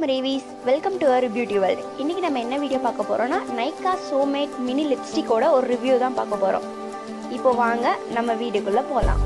ரேவிஸ் welcome to our beauty world இன்றைக்கி நம்ம என்ன வீடியோ பார்க்க போகிறோம்னா நைக்கா சோமேட் மினி லிப்ஸ்டிக்கோட ஒரு ரிவ்யூ தான் பார்க்க போகிறோம் இப்போ வாங்க நம்ம வீடியோக்குள்ளே போகலாம்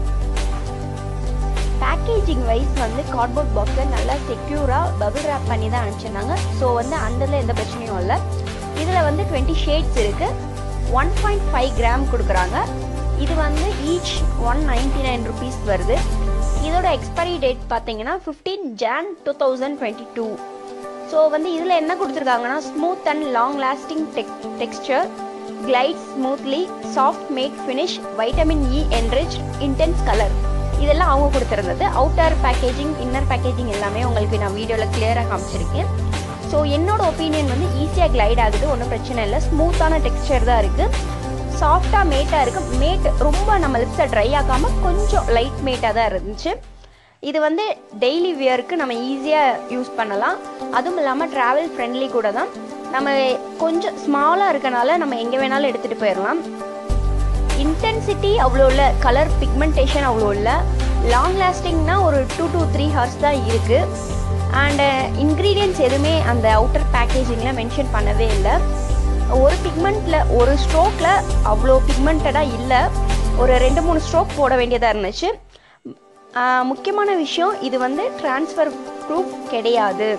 பேக்கேஜிங் வைஸ் வந்து கார்ட்போர்ட் பாக்ஸை நல்லா செக்யூராக பபிள் ரேப் பண்ணி தான் அனுப்பிச்சிருந்தாங்க ஸோ வந்து அந்ததில் எந்த பிரச்சனையும் இல்லை இதில் வந்து டுவெண்ட்டி ஷேட்ஸ் இருக்குது ஒன் பாயிண்ட் ஃபைவ் கிராம் கொடுக்குறாங்க இது வந்து each one ninety nine rupees வருது இதோட எக்ஸ்பைரி டேட் பார்த்தீங்கன்னா fifteen Jan two thousand twenty two so வந்து இதில் என்ன கொடுத்துருக்காங்கன்னா smooth and long lasting tex texture glide smoothly soft matte finish vitamin E enrich intense colour இதெல்லாம் அவங்க கொடுத்துருந்தது அவுட்டர் பேக்கேஜிங் இன்னர் பேக்கேஜிங் எல்லாமே உங்களுக்கு நான் வீடியோவில் கிளியராக காமிச்சிருக்கேன் ஸோ என்னோட ஒப்பீனியன் வந்து ஈஸியாக கிளைட் ஆகுது ஒன்றும் பிரச்சனை இல்லை ஸ்மூத்தான டெக்ஸ்டர் தான் இருக்குது சாஃப்டாக மேட்டாக இருக்குது மேட் ரொம்ப நம்ம லிப்ஸை ட்ரை ஆகாமல் கொஞ்சம் லைட் மேட்டாக தான் இருந்துச்சு இது வந்து டெய்லி வியருக்கு நம்ம ஈஸியாக யூஸ் பண்ணலாம் அதுவும் இல்லாமல் ட்ராவல் ஃப்ரெண்ட்லி கூட தான் நம்ம கொஞ்சம் ஸ்மாலாக இருக்கனால நம்ம எங்கே வேணாலும் எடுத்துகிட்டு போயிடலாம் இன்டென்சிட்டி அவ்வளோ இல்லை கலர் பிக்மெண்டேஷன் அவ்வளோ இல்லை லாங் லாஸ்டிங்னா ஒரு டூ டூ த்ரீ ஹவர்ஸ் தான் இருக்குது அண்டு இன்க்ரீடியன்ட்ஸ் எதுவுமே அந்த அவுட்டர் பேக்கேஜிங்கில் மென்ஷன் பண்ணவே இல்லை ஒரு பிக்மெண்ட்டில் ஒரு ஸ்ட்ரோக்கில் அவ்வளோ பிக்மெண்டடாக இல்லை ஒரு ரெண்டு மூணு ஸ்ட்ரோக் போட வேண்டியதாக இருந்துச்சு முக்கியமான விஷயம் இது வந்து ட்ரான்ஸ்ஃபர் ப்ரூஃப் கிடையாது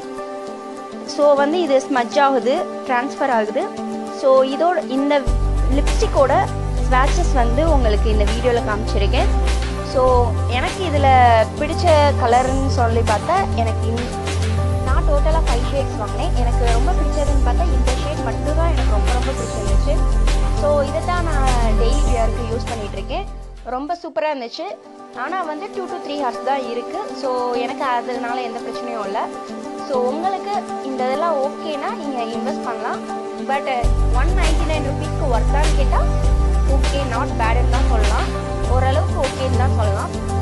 ஸோ வந்து இது ஸ்மஜ் ஆகுது ட்ரான்ஸ்ஃபர் ஆகுது ஸோ இதோட இந்த லிப்ஸ்டிக்கோட ஸ்வாட்சஸ் வந்து உங்களுக்கு இந்த வீடியோவில் காமிச்சிருக்கேன் ஸோ எனக்கு இதில் பிடிச்ச கலர்னு சொல்லி பார்த்தா எனக்கு இந்த- நான் டோட்டலாக ஃபைவ் ஷேட்ஸ் வாங்கினேன் எனக்கு ரொம்ப பிடிச்சதுன்னு பார்த்தா இந்த ஷேட் மட்டும் தான் எனக்கு ரொம்ப ரொம்ப பிடிச்சிருந்துச்சு ஸோ இதை தான் நான் டெய்லி வியருக்கு யூஸ் பண்ணிட்டு இருக்கேன் ரொம்ப சூப்பராக இருந்துச்சு ஆனால் வந்து டூ டு த்ரீ ஹவர்ஸ் தான் இருக்குது ஸோ எனக்கு அதனால எந்த பிரச்சனையும் இல்லை ஸோ உங்களுக்கு இந்த இதெல்லாம் ஓகேனா நீங்கள் இன்வெஸ்ட் பண்ணலாம் பட் ஒன் நைன்டி நைன் ருபீஸ்க்கு ஒர்த்தான்னு கேட்டால் ஓகே நாட் பேடுன்னு தான் சொல்லலாம் ஓரளவுக்கு ஓகேன்னு தான் சொல்லலாம்